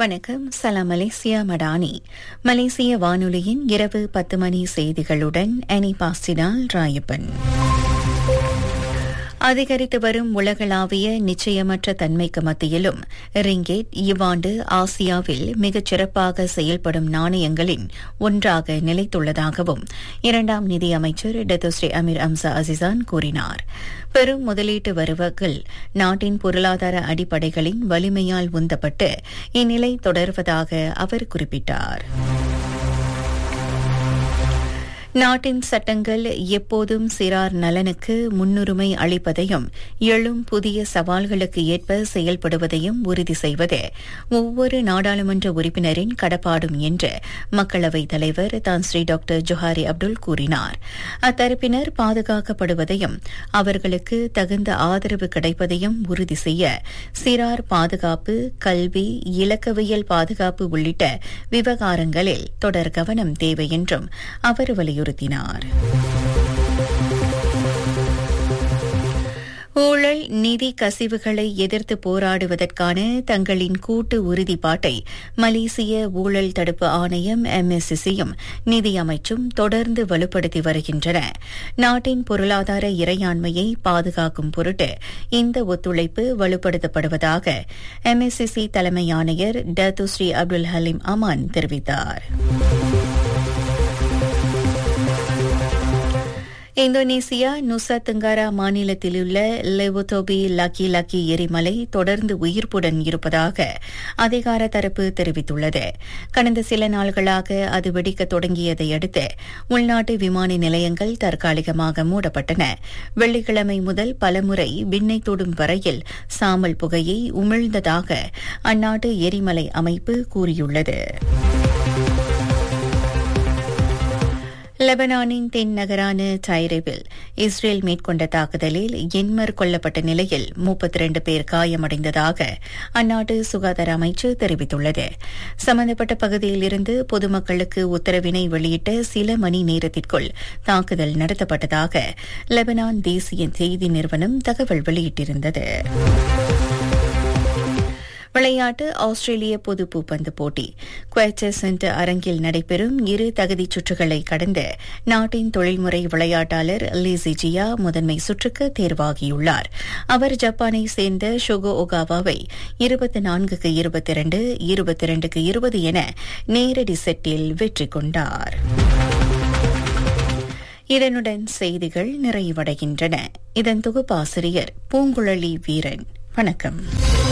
வணக்கம் சலாம் மலேசியா மடானி மலேசிய வானொலியின் இரவு பத்து மணி செய்திகளுடன் அனி பாஸ்டினால் ராயப்பன் அதிகரித்து வரும் உலகளாவிய நிச்சயமற்ற தன்மைக்கு மத்தியிலும் ரிங்கேட் இவ்வாண்டு ஆசியாவில் மிகச் சிறப்பாக செயல்படும் நாணயங்களின் ஒன்றாக நிலைத்துள்ளதாகவும் இரண்டாம் நிதி அமைச்சர் டெத்தோஸ்ரீ அமீர் அம்சா அசிசான் கூறினார் பெரும் முதலீட்டு வருவர்கள் நாட்டின் பொருளாதார அடிப்படைகளின் வலிமையால் உந்தப்பட்டு இந்நிலை தொடர்வதாக அவர் குறிப்பிட்டார் நாட்டின் சட்டங்கள் எப்போதும் சிறார் நலனுக்கு முன்னுரிமை அளிப்பதையும் எழும் புதிய சவால்களுக்கு ஏற்ப செயல்படுவதையும் உறுதி செய்வது ஒவ்வொரு நாடாளுமன்ற உறுப்பினரின் கடப்பாடும் என்று மக்களவைத் தலைவர் தான் ஸ்ரீ டாக்டர் ஜொஹாரி அப்துல் கூறினார் அத்தரப்பினர் பாதுகாக்கப்படுவதையும் அவர்களுக்கு தகுந்த ஆதரவு கிடைப்பதையும் உறுதி செய்ய சிறார் பாதுகாப்பு கல்வி இலக்கவியல் பாதுகாப்பு உள்ளிட்ட விவகாரங்களில் தொடர் கவனம் தேவை என்றும் அவர் வலியுறுத்தினார் வலியுறுத்தினார் ஊழல் நிதி கசிவுகளை எதிர்த்து போராடுவதற்கான தங்களின் கூட்டு உறுதிப்பாட்டை மலேசிய ஊழல் தடுப்பு ஆணையம் எம்எஸ்சியும் நிதி அமைச்சும் தொடர்ந்து வலுப்படுத்தி வருகின்றன நாட்டின் பொருளாதார இறையாண்மையை பாதுகாக்கும் பொருட்டு இந்த ஒத்துழைப்பு வலுப்படுத்தப்படுவதாக எம்எஸ்சிசி தலைமை ஆணையர் டத்துஸ்ரீ அப்துல் ஹலீம் அமான் தெரிவித்தாா் இந்தோனேசியா நுசா தெங்காரா மாநிலத்திலுள்ள லெவோதோபி லக்கி லக்கி எரிமலை தொடர்ந்து உயிர்ப்புடன் இருப்பதாக அதிகார தரப்பு தெரிவித்துள்ளது கடந்த சில நாள்களாக அது வெடிக்க தொடங்கியதை அடுத்து உள்நாட்டு விமான நிலையங்கள் தற்காலிகமாக மூடப்பட்டன வெள்ளிக்கிழமை முதல் பலமுறை விண்ணை தொடும் வரையில் சாமல் புகையை உமிழ்ந்ததாக அந்நாட்டு எரிமலை அமைப்பு கூறியுள்ளது லெபனானின் தென் நகரான டைரேவில் இஸ்ரேல் மேற்கொண்ட தாக்குதலில் எண்மர் கொல்லப்பட்ட நிலையில் முப்பத்தி இரண்டு பேர் காயமடைந்ததாக அந்நாட்டு சுகாதார அமைச்சு தெரிவித்துள்ளது சம்பந்தப்பட்ட பகுதியில் இருந்து பொதுமக்களுக்கு உத்தரவினை வெளியிட்ட சில மணி நேரத்திற்குள் தாக்குதல் நடத்தப்பட்டதாக லெபனான் தேசிய செய்தி நிறுவனம் தகவல் வெளியிட்டிருந்தது விளையாட்டு ஆஸ்திரேலிய பொது பூப்பந்து போட்டி குவேச்சர் சென்டர் அரங்கில் நடைபெறும் இரு தகுதிச் சுற்றுகளை கடந்து நாட்டின் தொழில்முறை விளையாட்டாளர் லிசிஜியா முதன்மை சுற்றுக்கு தேர்வாகியுள்ளார் அவர் ஜப்பானை சேர்ந்த ஷோகோ ஒகாவாவை இருபத்தி நான்குக்கு இருபத்தி இரண்டு இருபத்தி இரண்டுக்கு இருபது என நேரடி செட்டில் வெற்றி கொண்டார் இதனுடன் செய்திகள் நிறைவடைகின்றன இதன் தொகுப்பாசிரியர் பூங்குழலி வீரன் வணக்கம்